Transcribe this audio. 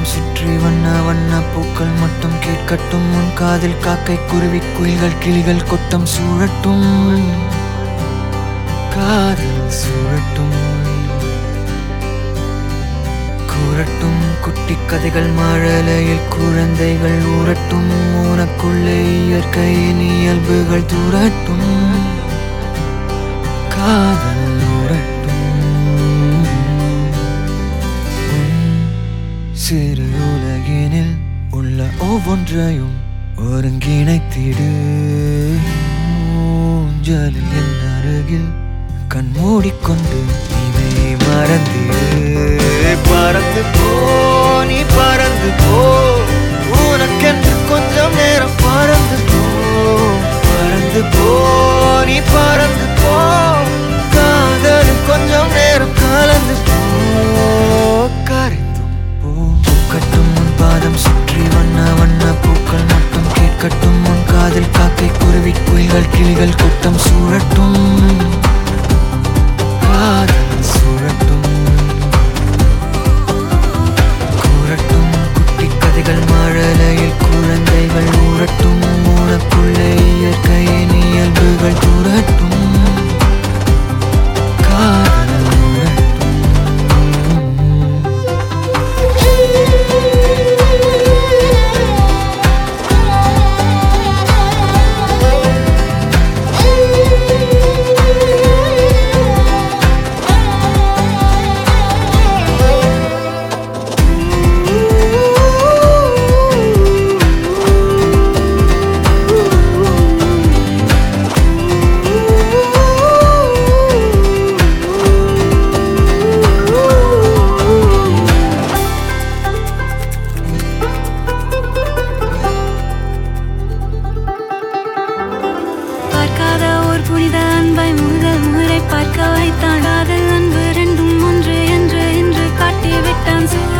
பாதம் சுற்றி வண்ண வண்ண பூக்கள் மட்டும் கேட்கட்டும் உன் காதில் காக்கை குருவி குயில்கள் கிளிகள் கொட்டம் சூழட்டும் காதல் சூழட்டும் கூறட்டும் குட்டி கதைகள் மழலையில் குழந்தைகள் ஊறட்டும் உனக்குள்ளே இயற்கையின் இயல்புகள் தூரட்டும் காதல் ஊறட்டும் உன் சிறு உலகினில் உள்ள ஒவ்வொன்றையும் ஒருங்கிணைத்திடு ஊஞ்சலில் என் அருகில் கண் மூடிக்கொண்டு இவை மறந்திடு பறந்து போ நீ பறந்து போ உனக்கென்று கொஞ்சம் நேரம் பறந்து போ பறந்து போ நீ பறந்து போ காதலில் கொஞ்சம் நேரம் கலந்து போ கரைந்தும் போ பூக்கட்டும் உன் பாதம் சுற்றி வண்ண வண்ண பூக்கள் மட்டும் கேட்கட்டும் உன் காதில் காக்கை குருவி குயில்கள் கிளிகள் கூட்டம் சூழட்டும் காதல் சூழட்டும் கூறட்டும் குட்டி கதைகள் மழலையில் குழந்தைகள் ஊறட்டும் உனக்குள்ளே இயற்கையின் இயல்புகள் தூரட்டும் காதல் ஊறட்டும் பார்க்காத ஓர் புனித அன்பை முதல் முறை பார்க்க வைத்தான் காதல் அன்பு ரெண்டும் ஒன்று என்று என்று காட்டி விட்டான் சூரியன்